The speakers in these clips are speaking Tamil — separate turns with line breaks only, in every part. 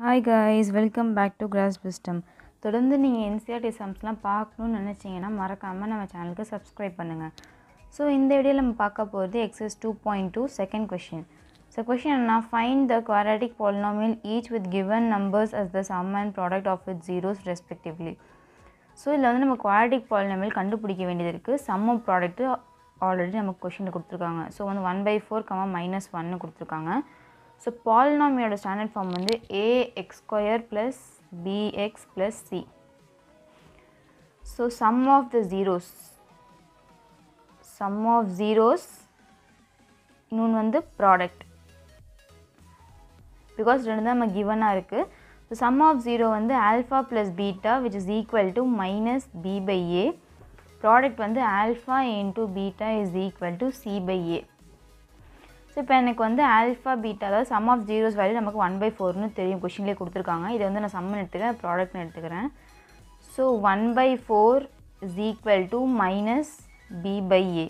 Hi guys welcome back to Cross Wisdom தொடர்ந்து நீங்கள் என்சிஆர்டி சம்ஸ்லாம் பார்க்கணுன்னு நினச்சிங்கன்னா மறக்காமல் நம்ம சேனலுக்கு சப்ஸ்கிரைப் பண்ணுங்கள் ஸோ இந்த வீடியோவில் நம்ம பார்க்க போகிறது exercise two point two second question so question என்ன find the quadratic polynomial each with given numbers as the sum and product of its zeros respectively so இதில் வந்து நம்ம குவாரட்டிக் polynomial கண்டுபிடிக்க வேண்டியது இருக்குது சம் ஆஃப் ப்ராடக்ட்டு ஆல்ரெடி நமக்கு கொஷினில் கொடுத்துருக்காங்க ஸோ வந்து one by four comma minus ஒன்னு கொடுத்துருக்காங்க ஸோ பாலினாமியோட ஸ்டாண்டர்ட் ஃபார்ம் வந்து A X square plus px plus C so sum of the zeros sum of zeros இன்னொன்று வந்து ப்ராடக்ட் பிகாஸ் ரெண்டு தான் நம்ம கிவனாக இருக்குது ஸோ சம் ஆஃப் ஜீரோ வந்து alpha plus beta which is equal to minus B by A product வந்து alpha into beta is equal to C by A so இப்போ எனக்கு வந்து ஆல்ஃபா பீட்டா அதாவது சம் ஆஃப் ஜீரோஸ் வேல்யூ நமக்கு ஒன் பை ஃபோர்னு தெரியும் கொஷின்லேயே கொடுத்துருக்காங்க இதை வந்து நான் சம்மன் எடுத்துக்கிறேன் ப்ராடக்ட்னு எடுத்துக்கிறேன் so one by four is equal to minus B by A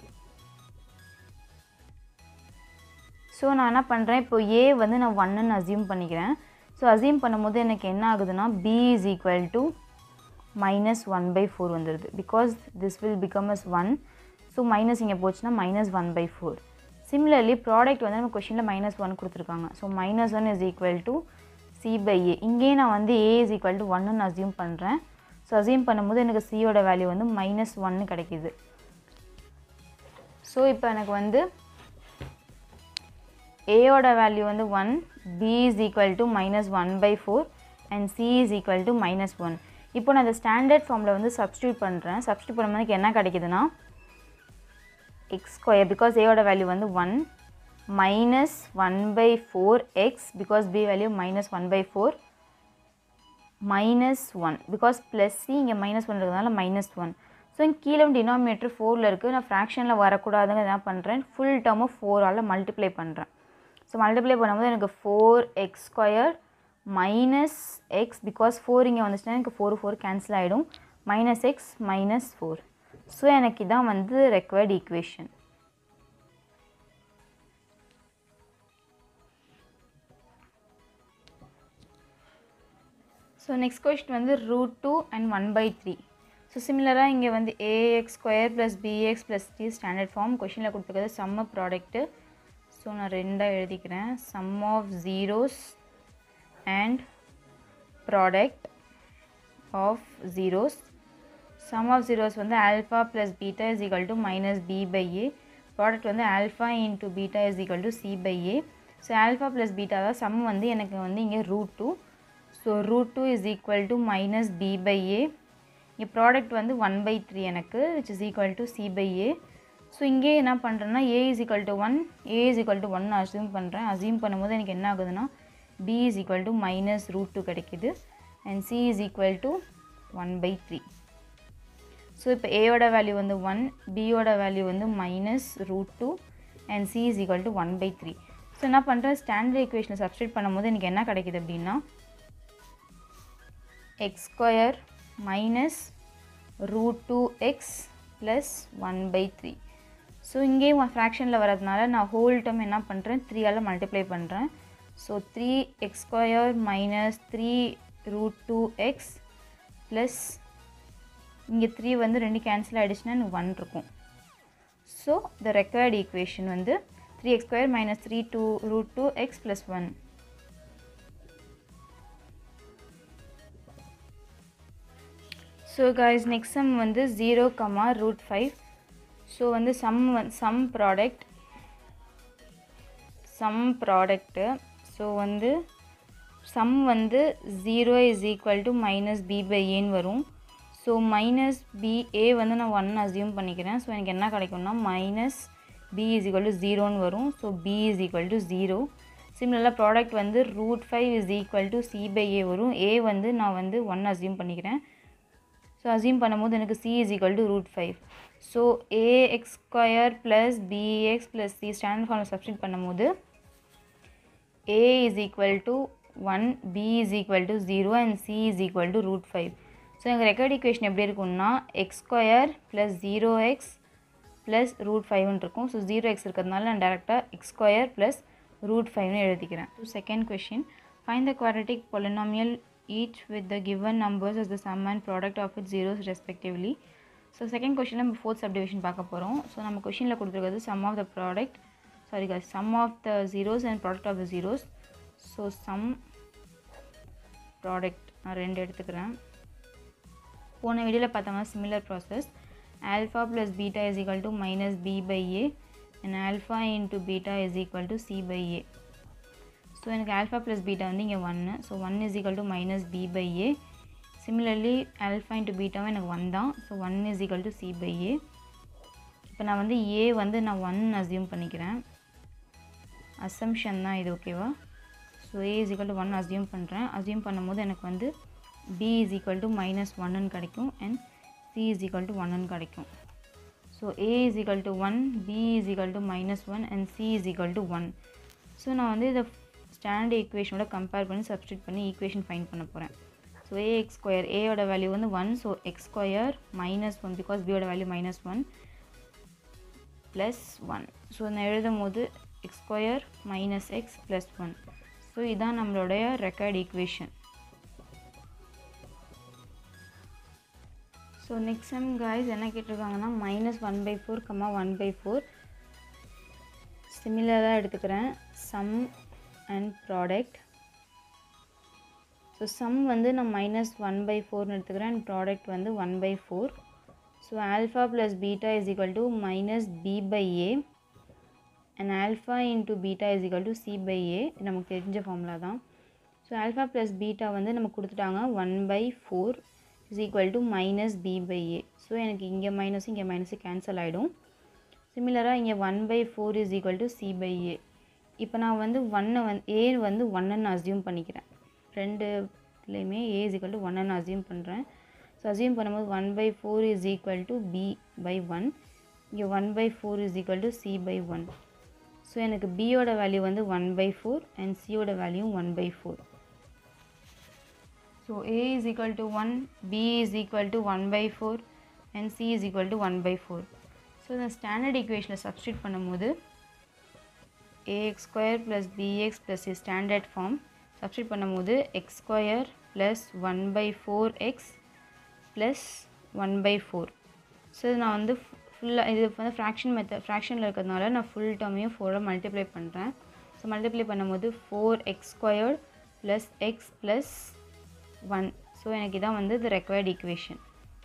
so நான் என்ன பண்ணுறேன் இப்போ ஏ வந்து நான் ஒன்னுன்னு அசியூம் பண்ணிக்கிறேன் ஸோ அசியூம் பண்ணும்போது எனக்கு என்ன ஆகுதுன்னா B is equal to minus one by four வந்துடுது because this will become as one so minus இங்கே போச்சுன்னா minus one by four similarly product வந்து நம்ம கொஷினில் மைனஸ் ஒன் கொடுத்துருக்காங்க so minus one is equal to C by A இங்கேயே நான் வந்து ஏ இஸ் ஈக்குவல் டு ஒன்னு அசியூம் பண்ணுறேன் ஸோ அசியூம் பண்ணும்போது எனக்கு சியோட வேல்யூ வந்து மைனஸ் ஒன்னு கிடைக்கிது ஸோ இப்போ எனக்கு வந்து ஏயோட வேல்யூ வந்து one B is equal to minus one by four and C is equal to minus one இப்போ நான் இந்த ஸ்டாண்டர்ட் ஃபார்மில் வந்து சப்ஸ்டியூட் பண்ணுறேன் சப்ஸ்டியூட் பண்ணும்போது எனக்கு என்ன கிடைக்குதுன்னா எக்ஸ் ஸ்கொயர் பிகாஸ் ஏயோட வேல்யூ வந்து one minus one by four x because B value minus one by four minus one because plus C இங்கே மைனஸ் ஒன் இருக்கிறதுனால மைனஸ் ஒன் ஸோ இங்கே கீழே டினாமினேட்டர் ஃபோரில் இருக்குது நான் ஃப்ராக்ஷனில் வரக்கூடாதுங்க என்ன பண்ணுறேன் ஃபுல் டேர்மும் ஃபோரால் மல்டிப்ளை பண்ணுறேன் ஸோ மல்டிப்ளை பண்ணும்போது எனக்கு four x square minus x because four இங்கே வந்துச்சுன்னா எனக்கு ஃபோர் ஃபோர் கேன்சல் ஆகிடும் minus x minus four so எனக்கு இதான் வந்து required equation so next question வந்து root two and one by three so சிமிலராக இங்கே வந்து A x square plus px plus D standard form கொஷினில் கொடுத்துருக்கிறது சம்ம ப்ராடக்ட்டு ஸோ நான் ரெண்டாக எழுதிக்கிறேன் sum of zeros and product of zeros sum of zeros வந்து alpha plus beta is equal to minus B by A product வந்து alpha into beta is equal to C by A so alpha plus beta தான் சம் வந்து எனக்கு வந்து இங்கே root two so root two is equal to minus B by A இங்கே ப்ராடக்ட் வந்து ஒன் பை த்ரீ எனக்கு which is equal to C by A so இங்கே என்ன பண்ணுறேன்னா ஏ is equal to one A is equal to one assume பண்ணுறேன் அசியூம் பண்ணும்போது எனக்கு என்ன ஆகுதுன்னா B is equal to minus root two கிடைக்குது and C is equal to one by three so இப்போ ஏயோட வேல்யூ வந்து ஒன் பியோட வேல்யூ வந்து minus root two and C is equal to one by three so என்ன பண்ணுறேன் ஸ்டாண்டர்ட் ஈக்குவேஷனை சப்ஸ்டியூட் பண்ணும்போது எனக்கு என்ன கிடைக்குது அப்படின்னா x square minus root two x plus one by three so இங்கேயும் ஃப்ராக்ஷனில் வரதுனால நான் ஹோல் டம் என்ன பண்ணுறேன் த்ரீயால் மல்டிப்ளை பண்ணுறேன் so three x square minus three root two x plus இங்கே த்ரீ வந்து ரெண்டு கேன்சல் ஆகிடுச்சுன்னா எனக்கு ஒன் இருக்கும் ஸோ த ரெக்வயர்ட் ஈக்குவேஷன் வந்து three x square minus three two root two x plus one so guys next sum வந்து zero comma root five so வந்து sum sum product sum product so வந்து சம் வந்து zero is equal to minus B by ஏன்னு வரும் ஸோ மைனஸ் பி ஏ வந்து நான் ஒன் அசியூம் பண்ணிக்கிறேன் ஸோ எனக்கு என்ன கிடைக்கும்னா minus B is equal to ஜீரோன்னு வரும் so B is equal to zero சிம்லரில் ப்ராடக்ட் வந்து root five is equal to C by A வரும் ஏ வந்து நான் வந்து ஒன் அசியூம் பண்ணிக்கிறேன் ஸோ அசியூம் பண்ணும்போது எனக்கு C is equal to root five so A x square plus px plus C standard ஃபார்மில் சப்ஸ்டியூட் பண்ணும்போது A is equal to one B is equal to zero and C is equal to root five so எங்கள் ரெக்கார்ட் ஈக்குவேஷன் எப்படி இருக்கும்னா x square plus zero x plus root ஃபைவ்னு இருக்கும் ஸோ ஜீரோ எக்ஸ் இருக்கிறதுனால நான் டேரெக்டாக எக்ஸ் ஸ்கொயர் ப்ளஸ் ரூட் ஃபைவ்னு எழுதிக்கிறேன் so second question Find the quadratic polynomial each with the given numbers as the sum and product of its zeros respectively. So second கொஷனில் நம்ம ஃபோர்த் சப்டிவிஷன் பார்க்க போகிறோம் ஸோ நம்ம கொஷினில் கொடுத்துருக்கிறது sum of the product sorry guys sum of the zeros and product of the zeros so sum product நான் ரெண்டு எடுத்துக்கிறேன் போன வீடியோவில் பார்த்தோம்னா similar process alpha plus beta is equal to minus B by A and alpha into beta is equal to C by A so எனக்கு ஆல்ஃபா ப்ளஸ் பீட்டா வந்து இங்கே ஒன்று so one is equal to minus B by A similarly alpha into பீட்டாவும் எனக்கு ஒன் தான் so one is equal to C by A இப்போ நான் வந்து ஏ வந்து நான் ஒன் அசியூம் பண்ணிக்கிறேன் அசம்ஷன் தான் இது ஓகேவா so A is equal to one assume பண்ணுறேன் அசியூம் பண்ணும்போது எனக்கு வந்து B is equal to minus ஒன்னு கிடைக்கும் and C is equal to ஒன்னு கிடைக்கும் so A is equal to one B is equal to minus one and C is equal to one so நான் வந்து இதை ஸ்டாண்டர்ட் ஈக்குவேஷனோட கம்பேர் பண்ணி சப்ஸ்டியூட் பண்ணி ஈக்குவேஷன் ஃபைன் பண்ண போகிறேன் ஸோ ஏ எக்ஸ் ஸ்கொயர் ஏயோட வேல்யூ வந்து one so x square minus one because பியோட value minus one plus one so நான் எழுதும் போது x square minus x plus one so இதுதான் நம்மளுடைய record equation so next time guys என்ன கேட்டிருக்காங்கன்னா minus one by four comma one by four சிமிலராக எடுத்துக்கிறேன் sum and product so sum வந்து நான் மைனஸ் ஒன் பை ஃபோர்னு எடுத்துக்கிறேன் அண்ட் ப்ராடக்ட் வந்து one by four so alpha plus beta is equal to minus B by A and alpha into beta is equal to C by A நமக்கு தெரிஞ்ச ஃபார்முலா தான் ஸோ ஆல்ஃபா ப்ளஸ் பீட்டா வந்து நமக்கு கொடுத்துட்டாங்க one by four is equal to minus B by A so எனக்கு இங்கே மைனஸ் இங்கே மைனஸ் கேன்சல் ஆகிடும் சிமிலராக இங்கே one by four is equal to C by A இப்போ நான் வந்து ஒன்னை வந்து ஏ வந்து ஒன்னுன்னு அசியூம் பண்ணிக்கிறேன் ரெண்டுலேயுமே ஏ இஸ் ஈக்குவல் டு ஒன்னுன்னு அசியூம் பண்ணுறேன் ஸோ அசியூம் பண்ணும்போது one by four is equal to B by one இங்கே one by four is equal to C by one so எனக்கு பியோட வேல்யூ வந்து ஒன் பை ஃபோர் அண்ட் சியோட value one by four so A is equal to one B is equal to one by four and C is equal to one by four so இந்த ஸ்டாண்டர்ட் ஈக்குவேஷனில் சப்ஸ்டியூட் பண்ணும்போது A x square plus px plus standard form substitute பண்ணும்போது x square plus one by four x plus one by four so நான் வந்து ஃபுல்லாக இது வந்து ஃப்ராக்ஷன் மெத்தட் ஃப்ராக்ஷனில் இருக்கிறதுனால நான் ஃபுல் டேர்மையும் ஃபோரை மல்டிப்ளை பண்ணுறேன் ஸோ மல்டிப்ளை பண்ணும்போது four x squared plus x plus one so எனக்கு இதான் வந்து இது required equation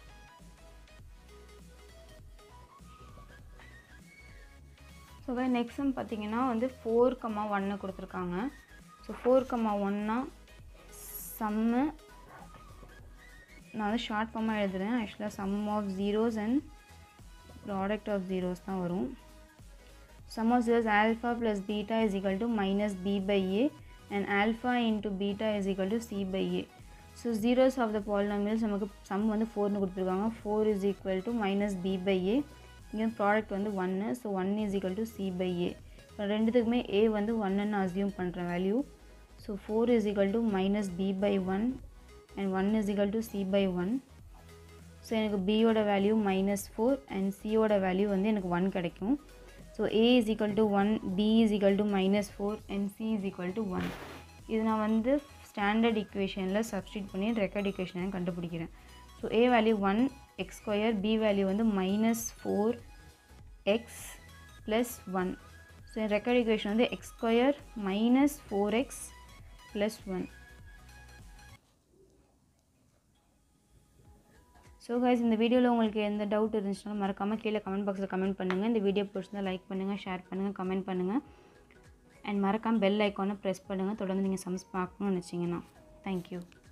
so next sum பார்த்தீங்கன்னா வந்து ஃபோர் கம்மா ஒன்று கொடுத்துருக்காங்க ஸோ ஃபோர் கம்மா ஒன்னா சம்மு நான் வந்து ஷார்ட் ஃபார்மாக எழுதுகிறேன் ஆக்சுவலாக sum of zeros and product of zeros தான் வரும் sum of zeros alpha plus beta is equal to minus B by A and alpha into beta is equal to C by A so zeros of the polynomials நமக்கு சம் வந்து ஃபோர்னு கொடுத்துருக்காங்க four is equal to minus B by A இங்கே ப்ராடக்ட் வந்து ஒன்று so one is equal to C by A இப்போ ரெண்டுத்துக்குமே ஏ வந்து ஒன்னுன்னு அசியூம் பண்ணுறேன் value so four is equal to minus B by one and one is equal to C by one so எனக்கு பியோட வேல்யூ மைனஸ் ஃபோர் அண்ட் சியோட வேல்யூ வந்து எனக்கு ஒன் கிடைக்கும் so A is equal to one B is equal to minus four and C is equal to one இது நான் வந்து ஸ்டாண்டர்ட் ஈக்குவேஷனில் சப்ஸ்டியூட் பண்ணி ரெக்கார்ட் ஈக்குவேஷனை கண்டுபிடிக்கிறேன் so A value one x square B value வந்து minus four x plus one so record equation வந்து x square minus four x plus one so guys இந்த வீடியோவில் உங்களுக்கு எந்த டவுட் இருந்துச்சுனாலும் மறக்காமல் கீழே கமெண்ட் பாக்ஸில் கமெண்ட் பண்ணுங்கள் இந்த வீடியோ பிடிச்சிருந்தா லைக் பண்ணுங்கள் ஷேர் பண்ணுங்கள் கமெண்ட் பண்ணுங்கள் அண்ட் மறக்காமல் பெல் ஐக்கானை ப்ரெஸ் பண்ணுங்கள் தொடர்ந்து நீங்கள் சம்ஸ் பார்க்கணும்னு நினச்சிங்கன்னா தேங்க்யூ